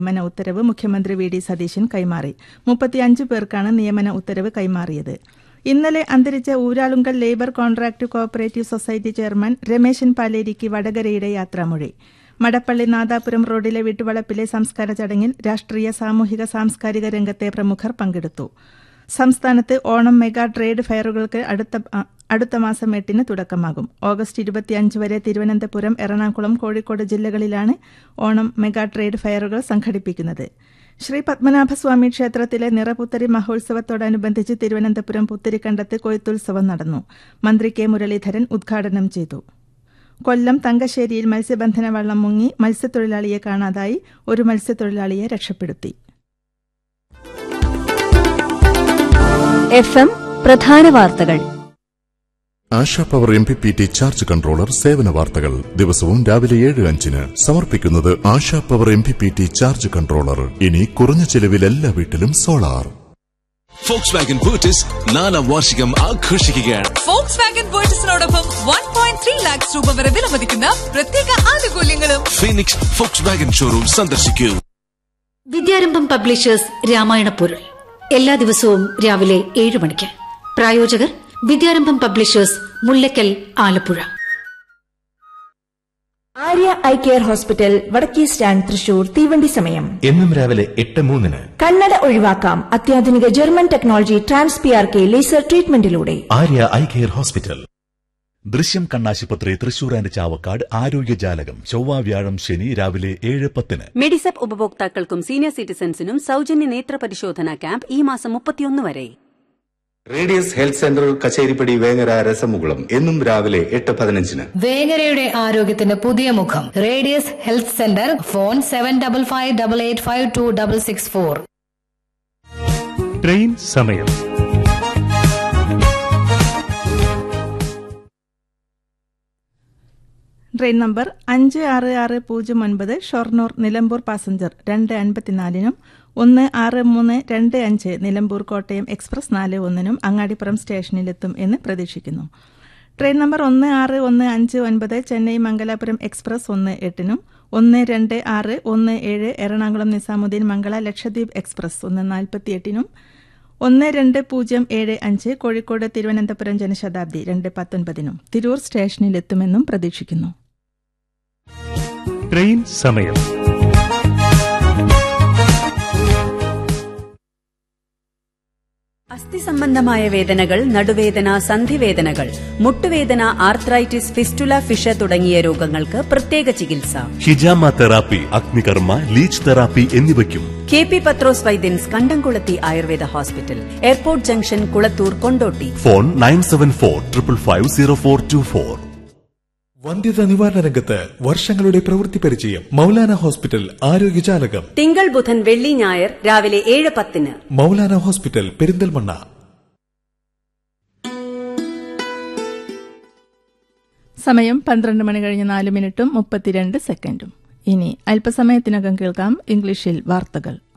നിയമന ഉത്തരവ് മുഖ്യമന്ത്രി വി ഡി സതീശൻ കൈമാറി മുപ്പത്തിയഞ്ച് പേർക്കാണ് നിയമന ഉത്തരവ് കൈമാറിയത് ഇന്നലെ അന്തരിച്ച Uralungal labour contract cooperative society chairman Rameshan പാലേരിക്ക് വടകരയുടെ യാത്രാമൊഴി മടപ്പള്ളി നാദാപുരം റോഡിലെ വീട്ടുവളപ്പിലെ സംസ്കാര ചടങ്ങിൽ രാഷ്ട്രീയ സാമൂഹിക സാംസ്കാരിക രംഗത്തെ പ്രമുഖർ പങ്കെടുത്തു സംസ്ഥാനത്ത് ഓണം മെഗാ ട്രേഡ് ഫെയറുകൾക്ക് അടുത്ത അടുത്ത മാസം എട്ടിന് തുടക്കമാകും ഓഗസ്റ്റ് ഇരുപത്തിയഞ്ച് വരെ തിരുവനന്തപുരം എറണാകുളം കോഴിക്കോട് ജില്ലകളിലാണ് ഓണം മെഗാ ട്രേഡ് ഫെയറുകൾ സംഘടിപ്പിക്കുന്നത് ശ്രീ പത്മനാഭസ്വാമി ക്ഷേത്രത്തിലെ നിറപുത്തരി മഹോത്സവത്തോടനുബന്ധിച്ച് തിരുവനന്തപുരം പുത്തരിക്കണ്ടത്ത് കൊയ്ത്തുത്സവം നടന്നു മന്ത്രി കെ മുരളീധരൻ ഉദ്ഘാടനം ചെയ്തു കൊല്ലം തങ്കശ്ശേരിയിൽ മത്സ്യബന്ധന വള്ളം മുങ്ങി മത്സ്യത്തൊഴിലാളിയെ കാണാതായി ഒരു മത്സ്യത്തൊഴിലാളിയെ രക്ഷപ്പെടുത്തി എഫ് എം പ്രധാന വാർത്തകൾ Asha power M P P T charge controller സേവന വാർത്തകൾ ദിവസവും രാവിലെ ഏഴ് അഞ്ചിന് സമർപ്പിക്കുന്നത് Asha power M P P T charge controller ഇനി കുറഞ്ഞ ചെലവിൽ എല്ലാ വീട്ടിലും സോളാർ ഫോക്സ് വാഗൻ ബൂട്ടിസ് നാലാം വാർഷികം ആഘോഷിക്കുകയാണ് ഫോക്സ് വാഗൻ വേർട്ടസിനോടൊപ്പം വൺ പോയിന്റ് ത്രീ ലാക്സ് രൂപ വരെ വിലമതിക്കുന്ന പ്രത്യേക ആനുകൂല്യങ്ങളും ഫീനിക്സ് ഫോക്സ് വാഗൻ ഷോറൂം സന്ദർശിക്കൂ വിദ്യാരംഭം പബ്ലിഷേഴ്സ് രാമായണ പൊരുൾ എല്ലാ ദിവസവും രാവിലെ ഏഴ് മണിക്ക് പ്രായോജകർ Vidyarambham publishers Mullakkal Alappuzha Arya eye care hospital Vadakke stand Thrissur തീവണ്ടി സമയം എന്നും രാവിലെ എട്ട് മൂന്നിന് കണ്ണട ഒഴിവാക്കാം അത്യാധുനിക German technology trans P R K laser ട്രീറ്റ്മെന്റിലൂടെ ആര്യ ഐ കെയർ ഹോസ്പിറ്റൽ ദൃശ്യം കണ്ണാശുപത്രി തൃശൂർ ആൻഡ് ചാവക്കാട് ആരോഗ്യജാലകം ചൊവ്വ വ്യാഴം ശനി രാവിലെ ഏഴ് പത്തിന് മെഡിസെപ്പ് ഉപഭോക്താക്കൾക്കും സീനിയർ സിറ്റിസൺസിനും സൗജന്യ നേത്ര പരിശോധന ക്യാമ്പ് ഈ മാസം മുപ്പത്തിയൊന്ന് വരെ radius health centre Kacheripadi Vengara രസമുകുളം എന്നും രാവിലെ എട്ട് പതിനഞ്ചിന് വേങ്ങരയുടെ ആരോഗ്യത്തിന് പുതിയ മുഖം radius health centre phone seven double five double eight five two double six four train സമയം ട്രെയിൻ നമ്പർ അഞ്ച് ആറ് ആറ് പൂജ്യം ഒൻപത് ഷൊർണൂർ നിലമ്പൂർ പാസഞ്ചർ രണ്ട് അൻപത്തിനാലിനും ഒന്ന് ആറ് മൂന്ന് രണ്ട് അഞ്ച് നിലമ്പൂർ കോട്ടയം എക്സ്പ്രസ് നാല് ഒന്നിനും അങ്ങാടിപ്പുറം സ്റ്റേഷനിലെത്തും എന്ന് പ്രതീക്ഷിക്കുന്നു ട്രെയിൻ നമ്പർ ഒന്ന് ആറ് ഒന്ന് അഞ്ച് ഒൻപത് ചെന്നൈ മംഗലാപുരം എക്സ്പ്രസ് ഒന്ന് എട്ടിനും ഒന്ന് രണ്ട് ആറ് ഒന്ന് ഏഴ് എറണാകുളം നിസാമുദ്ദീൻ മംഗള ലക്ഷദ്വീപ് എക്സ്പ്രസ് ഒന്ന് നാൽപ്പത്തിയെട്ടിനും ഒന്ന് രണ്ട് പൂജ്യം ഏഴ് അഞ്ച് കോഴിക്കോട് തിരുവനന്തപുരം ജനശതാബ്ദി രണ്ട് പത്തൊൻപതിനും തിരൂർ സ്റ്റേഷനിലെത്തുമെന്നും പ്രതീക്ഷിക്കുന്നു ട്രെയിൻ സമയം അസ്ഥി സംബന്ധമായ വേദനകൾ നടുവേദന സന്ധിവേദനകൾ മുട്ടുവേദന ആർത്രൈറ്റിസ് ഫിസ്റ്റുല ഫിഷ തുടങ്ങിയ രോഗങ്ങൾക്ക് പ്രത്യേക ചികിത്സ ഹിജാമ തെറാപ്പി അഗ്നികർമ്മ ലീച്ച് തെറാപ്പി എന്നിവയ്ക്കും കെ പി പത്രോസ് വൈദ്യൻസ് Kandamkulathi Ayurveda hospital airport junction Kulathur Kondotty phone nine seven four triple five zero four two four വന്ധ്യത നിവാരണ രംഗത്ത് വർഷങ്ങളുടെ പ്രവൃത്തി പരിചയം മൗലാന ഹോസ്പിറ്റൽ ആരോഗ്യജാലകം തിങ്കൾ ബുധൻ വെള്ളി ഞായർ രാവിലെ ഏഴ് പത്തിന് മൗലാന ഹോസ്പിറ്റൽ പെരിന്തൽമണ്ണ സമയം പന്ത്രണ്ട് മണി കഴിഞ്ഞ് നാല് മിനിറ്റും മുപ്പത്തിരണ്ട് സെക്കൻഡും ഇനി അല്പസമയത്തിനകം കേൾക്കാം ഇംഗ്ലീഷിൽ വാർത്തകൾ